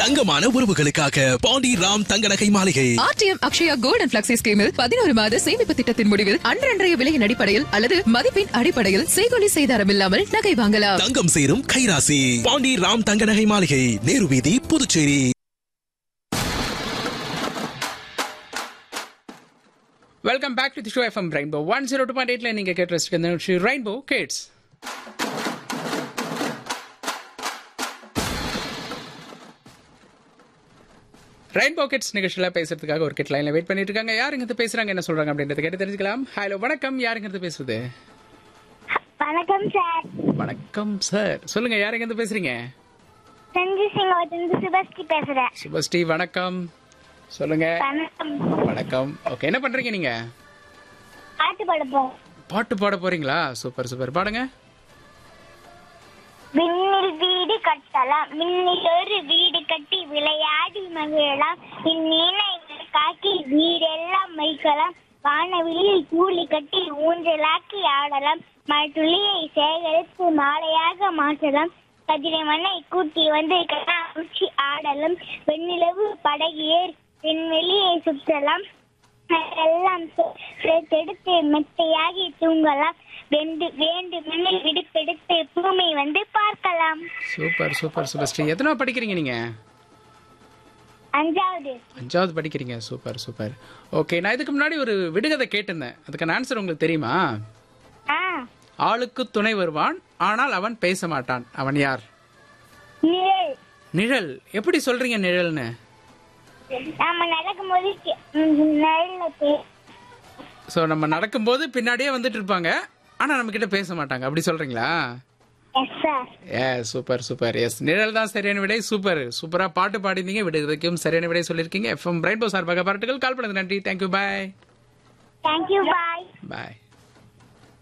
தங்கமான உறவுகளுக்காக பாண்டி ராம் தங்க நகை மாளிகை RTM Akshaya gold and flexi ஸ்கீமில் பதினோரு மாத சேமிப்பு திட்டத்தின் முடிவில் அன்றன்றைய விலையின் அடிப்படையில் அல்லது மதிப்பின் அடிப்படையில் செய்கொலி செய்தாரம் இல்லாமல் நகை வாங்கலாம் தங்கம் சேரும் கைராசி பாண்டி ராம் தங்க நகை மாளிகை நேரு வீதி Puducherry welcome back to the show FM Rainbow one zero two point எயிட்ல நீங்க கேட்டு ரசிக்கிறது ரெயின்போ கிட்ஸ் ரெயின்போ கிட்ஸ் நிகழ்ச்சியில பேசுறதுக்காக ஒரு கிட் லைன்ல வெயிட் பண்ணிட்டு இருக்காங்க யாருங்க இது பேசுறாங்க என்ன சொல்றாங்க அப்படின்றத கேட்டு தெரிஞ்சுக்கலாம் ஹலோ வணக்கம் யாருங்க இது பேசுறது வணக்கம் சார் வணக்கம் சார் சொல்லுங்க யாருங்க இது பேசுறீங்க சஞ்சய் சிங்காவத்திலிருந்து சுபஸ்ரீ பேசுறேன் சுபஸ்ரீ வணக்கம் சொல்லுங்க வணக்கம் வணக்கம் ஓகே என்ன பண்றீங்க நீங்க பாட்டு பாடுப்போம் பாட்டு பாட போறீங்களா சூப்பர் சூப்பர் பாடுங்க விண்ணில் வீடு கட்டலாம் விண்ணில் ஒரு வீடு கட்டி விளையாடி மகிழலாம் இந்நினைவில் காக்கி வீடெல்லாம் வைக்கலாம் வானவெளியில் கூலி கட்டி ஊஞ்சலாக்கி ஆடலாம் மழைத்துளியை சேகரித்து மாலையாக மாற்றலாம் கதிரை மண்ணை கூட்டி வந்து கண்ணாமூச்சி ஆடலாம் வெண்ணிலவு படகியேர் விண்வெளியை சுற்றலாம் எல்லாம் எடுத்து மெத்தையாகி தூங்கலாம் வெண்டு வேண்டுமெனில் விடுப்பெடுத்து பூமி வந்து பார்க்கலாம் சூப்பர் சூப்பர் சுபஸ்ரீ எத்தனை படிக்கிறீங்க நீங்க அஞ்சாவது அஞ்சாவது படிக்கிறீங்க சூப்பர் சூப்பர் ஓகே நான் இதுக்கு முன்னாடி ஒரு விடுகதை கேட்டிருந்தேன் அதுக்கான ஆன்சர் உங்களுக்கு தெரியுமா ஆ ஆளுக்கு துணை வருவான் ஆனால் அவன் பேச மாட்டான் அவன் யார் நிழல் நிழல் எப்படி சொல்றீங்க நிழல்னு நாம நடக்கும்போது கே- ம், நிழல்ல பே- ஸோ நம்ம நடக்கும்போது பின்னாடியே வந்துட்டு இருப்பாங்க ஆனா நம்ம கிட்ட பேச மாட்டாங்க அப்படி சொல்றீங்களா எஸ் சார் ஏ சூப்பர் சூப்பர் எஸ் நிழல் தான் சரியான விடை சூப்பர் சூப்பரா பாட்டு பாடிருந்தீங்க விடுதலைக்கும் சரியான விடை சொல்லியிருக்கீங்க எஃப்எம் ரெயின்போ சார்பாக பாராட்டுகள் கால் பண்ணது நன்றி தேங்க்யூ பாய் தேங்க்யூ பாய் பாய்